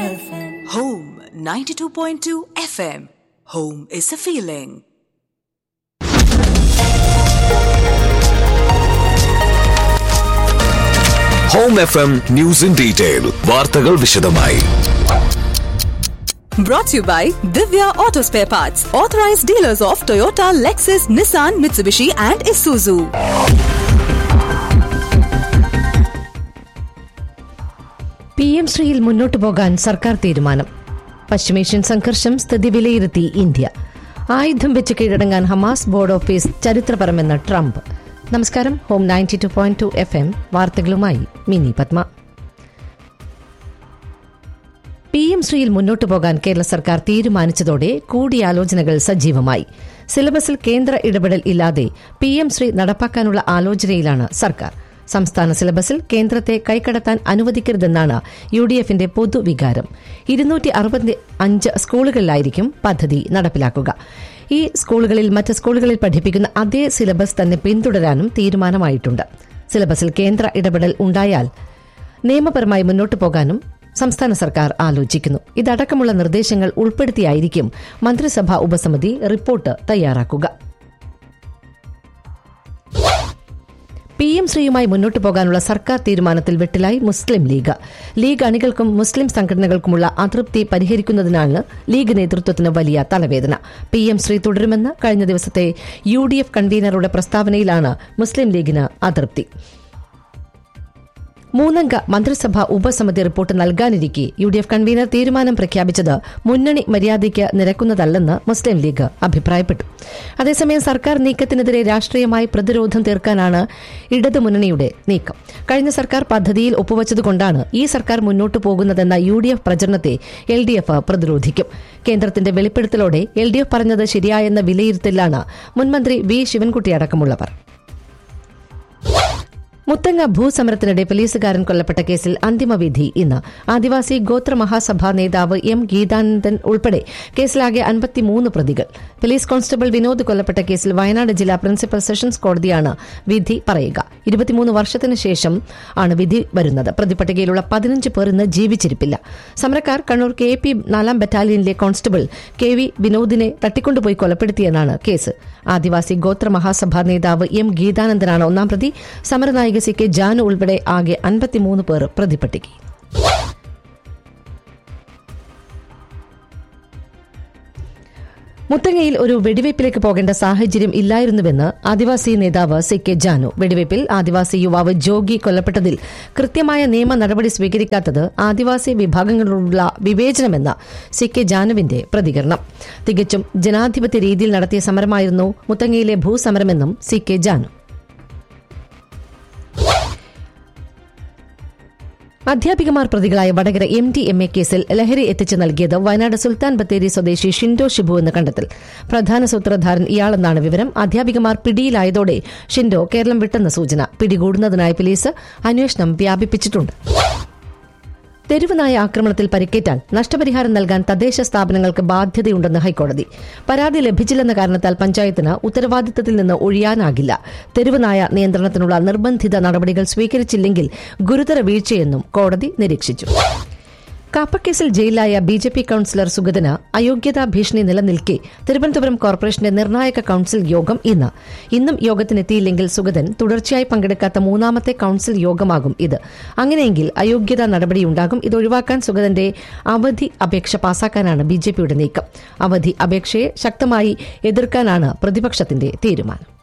FM. Home 92.2 FM. Home is a feeling. Home F M news in detail വാർത്തകൾ വിശദമായി Brought to you by Divya Auto Spare Parts, authorized dealers of Toyota, Lexus, Nissan, Mitsubishi, and Isuzu. P M ശ്രീയിൽ മുന്നോട്ടു പോകാൻ സർക്കാർ തീരുമാനം പശ്ചിമേഷ്യൻ സംഘർഷം സ്ഥിതി വിലയിരുത്തി ഇന്ത്യ ആയുധം വെച്ച് കീഴടങ്ങാൻ ഹമാസ് ബോർഡ് ഓഫീസ് ചരിത്രപരമെന്ന് ട്രംപ് നമസ്കാരം home ninety two point two F M വാർത്തകളുമായി മിനി പത്മ പി എം ശ്രീയിൽ മുന്നോട്ടു പോകാൻ കേരള സർക്കാർ തീരുമാനിച്ചതോടെ കൂടിയാലോചനകൾ സജീവമായി സിലബസിൽ കേന്ദ്ര ഇടപെടൽ ഇല്ലാതെ പി എം ശ്രീ നടപ്പാക്കാനുള്ള ആലോചനയിലാണ് സർക്കാർ സംസ്ഥാന സിലബസിൽ കേന്ദ്രത്തെ കൈക്കടത്താൻ അനുവദിക്കരുതെന്നാണ് യു ഡി എഫിന്റെ പൊതുവികാരം ഇരുന്നൂറ്റി അറുപത്തി അഞ്ച് സ്കൂളുകളിലായിരിക്കും പദ്ധതി നടപ്പിലാക്കുക ഈ സ്കൂളുകളിൽ മറ്റ് സ്കൂളുകളിൽ പഠിപ്പിക്കുന്ന അതേ സിലബസ് തന്നെ പിന്തുടരാനും തീരുമാനമായിട്ടുണ്ട് സിലബസിൽ കേന്ദ്ര ഇടപെടൽ ഉണ്ടായാൽ നിയമപരമായി മുന്നോട്ടു പോകാനും സംസ്ഥാന സർക്കാർ ആലോചിക്കുന്നു ഇതടക്കമുള്ള നിർദ്ദേശങ്ങൾ ഉൾപ്പെടുത്തിയായിരിക്കും മന്ത്രിസഭാ ഉപസമിതി റിപ്പോർട്ട് തയ്യാറാക്കുക പി എം ശ്രീയുമായി മുന്നോട്ടു പോകാനുള്ള സർക്കാർ തീരുമാനത്തിൽ വെട്ടിലായി മുസ്ലിം ലീഗ് ലീഗ് അണികൾക്കും മുസ്ലിം സംഘടനകൾക്കുമുള്ള അതൃപ്തി പരിഹരിക്കുന്നതിനാണ് ലീഗ് നേതൃത്വത്തിന് വലിയ തലവേദന പി എം ശ്രീ തുടരുമെന്ന് കഴിഞ്ഞ ദിവസത്തെ യു ഡി എഫ് കൺവീനറുടെ പ്രസ്താവനയിലാണ് മുസ്ലിം ലീഗിന് അതൃപ്തി മൂന്നംഗ മന്ത്രിസഭാ ഉപസമിതി റിപ്പോർട്ട് നൽകാനിരിക്കെ യു ഡി എഫ് കൺവീനർ തീരുമാനം പ്രഖ്യാപിച്ചത് മുന്നണി മര്യാദയ്ക്ക് നിരക്കുന്നതല്ലെന്ന് മുസ്ലിം ലീഗ് അഭിപ്രായപ്പെട്ടു അതേസമയം സർക്കാർ നീക്കത്തിനെതിരെ രാഷ്ട്രീയമായി പ്രതിരോധം തീർക്കാനാണ് ഇടതുമുന്നണിയുടെ നീക്കം കഴിഞ്ഞ സർക്കാർ പദ്ധതിയിൽ ഒപ്പുവച്ചതുകൊണ്ടാണ് ഈ സർക്കാർ മുന്നോട്ടു പോകുന്നതെന്ന യു ഡി എഫ് പ്രചരണത്തെ എൽ ഡി എഫ് പ്രതിരോധിക്കും കേന്ദ്രത്തിന്റെ വെളിപ്പെടുത്തലോടെ എൽ ഡി എഫ് പറഞ്ഞത് ശരിയായെന്ന വിലയിരുത്തലാണ് മുൻമന്ത്രി വി ശിവൻകുട്ടി അടക്കമുള്ളവർ മുത്തങ്ങ ഭൂസമരത്തിനിടെ പോലീസുകാരൻ കൊല്ലപ്പെട്ട കേസിൽ അന്തിമവിധി ഇന്ന് ആദിവാസി ഗോത്ര മഹാസഭാ നേതാവ് എം ഗീതാനന്ദൻ ഉൾപ്പെടെ കേസിലാകെ അൻപത്തിമൂന്ന് പ്രതികൾ പോലീസ് കോൺസ്റ്റബിൾ വിനോദ് കൊല്ലപ്പെട്ട കേസിൽ വയനാട് ജില്ലാ പ്രിൻസിപ്പൽ സെഷൻസ് കോടതിയാണ് വിധി പറയുക ഇരുപത്തിമൂന്ന് വർഷത്തിന് ശേഷം ആണ് വിധി വരുന്നത് പ്രതിപട്ടികയിലുള്ള പതിനഞ്ച് പേർ ഇന്ന് ജീവിച്ചിരിപ്പില്ല സമരക്കാർ കണ്ണൂർ കെ പി നാലാം ബറ്റാലിയനിലെ കോൺസ്റ്റബിൾ കെ വി വിനോദിനെ തട്ടിക്കൊണ്ടുപോയി കൊലപ്പെടുത്തിയെന്നാണ് കേസ് ആദിവാസി ഗോത്ര മഹാസഭാ നേതാവ് എം ഗീതാനന്ദനാണ് ഒന്നാം പ്രതി സമരനായിക സി കെ ജാനു ഉൾപ്പെടെ ആകെ അൻപത്തിമൂന്ന് പേർ പ്രതിപട്ടികയിൽ മുത്തങ്ങയിൽ ഒരു വെടിവയ്പിലേക്ക് പോകേണ്ട സാഹചര്യം ഇല്ലായിരുന്നുവെന്ന് ആദിവാസി നേതാവ് സി കെ ജാനു വെടിവയ്പിൽ ആദിവാസി യുവാവ് ജോഗി കൊല്ലപ്പെട്ടതിൽ കൃത്യമായ നിയമ നടപടി സ്വീകരിക്കാത്തത് ആദിവാസി വിഭാഗങ്ങളോടുള്ള വിവേചനമെന്ന സി കെ ജാനുവിന്റെ പ്രതികരണം തികച്ചും ജനാധിപത്യ രീതിയിൽ നടത്തിയ സമരമായിരുന്നു മുത്തങ്ങയിലെ ഭൂസമരമെന്നും സി കെ ജാനു അധ്യാപികമാർ പ്രതികളായ Vadakara M D M A കേസിൽ ലഹരി എത്തിച്ചു നൽകിയത് വയനാട് സുൽത്താൻ ബത്തേരി സ്വദേശി ഷിൻഡോ ഷിബു എന്ന് കണ്ടെത്തൽ പ്രധാന സൂത്രധാരൻ ഇയാളെന്നാണ് വിവരം അധ്യാപികമാർ പിടിയിലായതോടെ ഷിൻഡോ കേരളം വിട്ടെന്ന സൂചന പിടികൂടുന്നതിനായി പോലീസ് അന്വേഷണം വ്യാപിപ്പിച്ചിട്ടുണ്ട് തെരുവുനായ ആക്രമണത്തിൽ പരിക്കേറ്റാൽ നഷ്ടപരിഹാരം നൽകാൻ തദ്ദേശ സ്ഥാപനങ്ങൾക്ക് ബാധ്യതയുണ്ടെന്ന് ഹൈക്കോടതി പരാതി ലഭിച്ചില്ലെന്ന കാരണത്താൽ പഞ്ചായത്തിന് ഉത്തരവാദിത്തത്തിൽ നിന്ന് ഒഴിയാനാകില്ല തെരുവുനായ നിയന്ത്രണത്തിനുള്ള നിർബന്ധിത നടപടികൾ സ്വീകരിച്ചില്ലെങ്കിൽ ഗുരുതര വീഴ്ചയെന്നും കോടതി നിരീക്ഷിച്ചു കാപ്പക്കേസിൽ ജയിലിലായ ബി ജെ പി കൌൺസിലർ സുഗതന് അയോഗ്യതാ ഭീഷണി നിലനിൽക്കെ തിരുവനന്തപുരം കോർപ്പറേഷന്റെ നിർണായക കൌൺസിൽ യോഗം ഇന്ന് ഇന്നും യോഗത്തിനെത്തിയില്ലെങ്കിൽ സുഗതൻ തുടർച്ചയായി പങ്കെടുക്കാത്ത മൂന്നാമത്തെ കൌൺസിൽ യോഗമാകും ഇത് അങ്ങനെയെങ്കിൽ അയോഗ്യതാ നടപടിയുണ്ടാകും ഇത് ഒഴിവാക്കാൻ സുഗതന്റെ അവധി അപേക്ഷ പാസാക്കാനാണ് ബി ജെ പിയുടെ നീക്കം അവധി അപേക്ഷയെ ശക്തമായി എതിർക്കാനാണ് പ്രതിപക്ഷത്തിന്റെ തീരുമാനം